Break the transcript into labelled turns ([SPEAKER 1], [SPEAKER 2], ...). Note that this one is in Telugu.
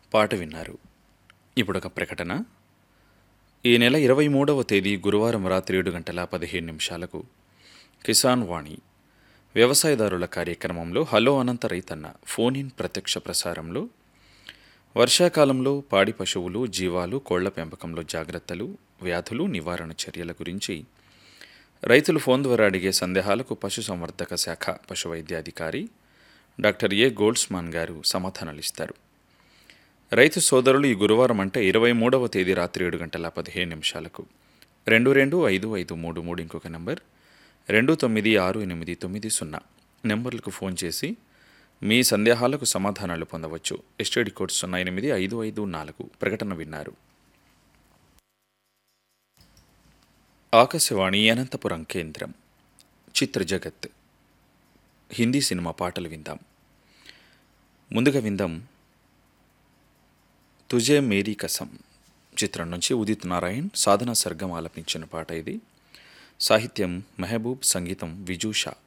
[SPEAKER 1] పాట విన్నారు ఇప్పుడొక ప్రకటన ఈ నెల ఇరవై మూడవ తేదీ గురువారం రాత్రి ఏడు గంటల పదిహేను నిమిషాలకు కిసాన్ వాణి వ్యవసాయదారుల కార్యక్రమంలో హలో అనంత రైతన్న ఫోన్ ఇన్ ప్రత్యక్ష ప్రసారంలో వర్షాకాలంలో పాడి పశువులు జీవాలు కోళ్ల పెంపకంలో జాగ్రత్తలు వ్యాధులు నివారణ చర్యల గురించి రైతులు ఫోన్ ద్వారా అడిగే సందేహాలకు పశుసంవర్ధక శాఖ పశువైద్యాధికారి డాక్టర్ ఏ గోల్డ్స్మాన్ గారు సమాధానాలిస్తారు రైతు సోదరులు ఈ గురువారం అంటే ఇరవై మూడవ తేదీ రాత్రి ఏడు గంటల పదిహేను నిమిషాలకు రెండు రెండు ఐదు ఐదు మూడు మూడు ఇంకొక నెంబర్ రెండు తొమ్మిది ఆరు ఎనిమిది తొమ్మిది సున్నా నెంబర్లకు ఫోన్ చేసి మీ సందేహాలకు సమాధానాలు పొందవచ్చు ఎస్టీడీ కోడ్ సున్నా ఎనిమిది ఐదు ఐదు నాలుగు ప్రకటన విన్నారు ఆకాశవాణి అనంతపురం కేంద్రం చిత్ర జగత్ హిందీ సినిమా పాటలు విందాం ముందుగా విందాం తుజే మేరీ కసం చిత్రం నుంచి ఉదిత్ నారాయణ్ సాధన సర్గం ఆలపించిన పాట ఇది సాహిత్యం మెహబూబ్ సంగీతం విజూషా